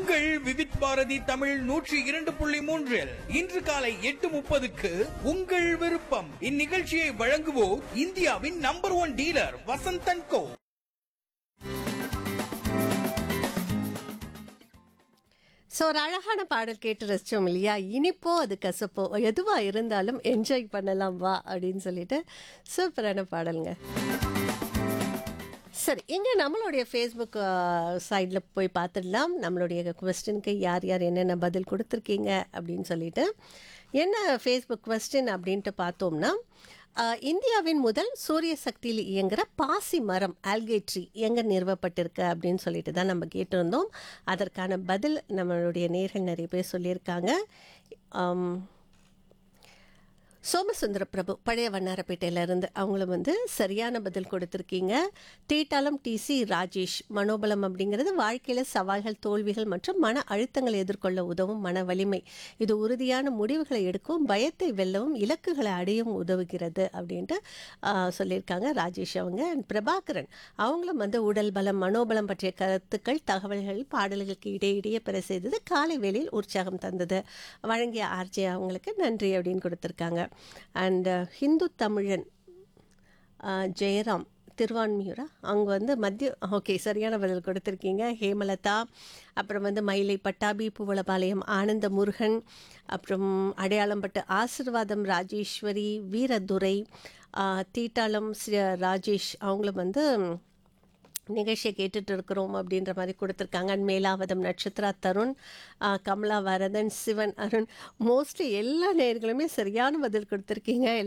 உங்கள் விவித் பாரதி தமிழ் நூற்றி இரண்டு புள்ளி மூன்றில் இன்று காலை எட்டு முப்பதுக்கு உங்கள் விருப்பம் இந்நிகழ்ச்சியை வழங்குவோர் இந்தியாவின் number one dealer Vasanthan co so ஒரு அழகான பாடல் கேட்டு ரசித்தோம் இல்லையா இனிப்போ அது கசப்போ எதுவாக இருந்தாலும் என்ஜாய் பண்ணலாம் வா அப்படின்னு சொல்லிட்டு சூப்பரான பாடலுங்க சரி இங்கே நம்மளுடைய ஃபேஸ்புக் சைடில் போய் பார்த்துடலாம் நம்மளுடைய கொஸ்டினுக்கு யார் யார் என்னென்ன பதில் கொடுத்துருக்கீங்க அப்படின்னு சொல்லிட்டு என்ன ஃபேஸ்புக் கொஸ்டின் அப்படின்ட்டு பார்த்தோம்னா அஹ், இந்தியாவின் முதல் சூரிய சக்தியில் இயங்குகிற பாசி மரம் ஆல்கேட்ரி எங்கே நிறுவப்பட்டிருக்கு அப்படின்னு சொல்லிட்டு தான் நம்ம கேட்டிருந்தோம் அதற்கான பதில் நம்மளுடைய நேர்கள் நிறைய பேர் சொல்லியிருக்காங்க ஆம், சோமசுந்தர பிரபு பழைய வண்ணாரப்பேட்டையிலேருந்து அவங்களும் வந்து சரியான பதில் கொடுத்துருக்கீங்க தீட்டாளம் டிசி ராஜேஷ் மனோபலம் அப்படிங்கிறது வாழ்க்கையில் சவால்கள் தோல்விகள் மற்றும் மன அழுத்தங்களை எதிர்கொள்ள உதவும் மன வலிமை இது உறுதியான முடிவுகளை எடுக்கவும் பயத்தை வெல்லவும் இலக்குகளை அடையவும் உதவுகிறது அப்படின்ட்டு ஆ, சொல்லியிருக்காங்க ராஜேஷ் அவங்க And பிரபாகரன் அவங்களும் வந்து உடல் பலம் மனோபலம் பற்றிய கருத்துக்கள் தகவல்கள் பாடல்களுக்கு இடையிடையே பெற செய்தது காலை வேளையில் உற்சாகம் தந்தது வழங்கிய ஆர்ஜே அவங்களுக்கு நன்றி அப்படின்னு கொடுத்துருக்காங்க அண்ட் ஹிந்து தமிழன் அஹ், ஜெயராம் திருவான்மியூரா அவங்க வந்து மத்திய ஓகே சரியான பதில் கொடுத்துருக்கீங்க ஹேமலதா அப்புறம் வந்து மயிலை பட்டாபி பூவலபாளையம் ஆனந்த முருகன் அப்புறம் அடையாளம்பட்டு ஆசிர்வாதம் ராஜேஸ்வரி வீரதுரை அஹ், தீட்டாளம் ஸ்ரீ ராஜேஷ் அவங்களும் வந்து நிகழ்ச்சியை கேட்டுட்டு இருக்கிறோம் அப்படின்ற மாதிரி கொடுத்துருக்காங்க And மேலாவதம் நட்சத்திரா தருண் ஆ, கமலா வரதன் சிவன் அருண் மோஸ்ட்லி எல்லா நேயர்களுமே சரியான பதில் கொடுத்துருக்கீங்க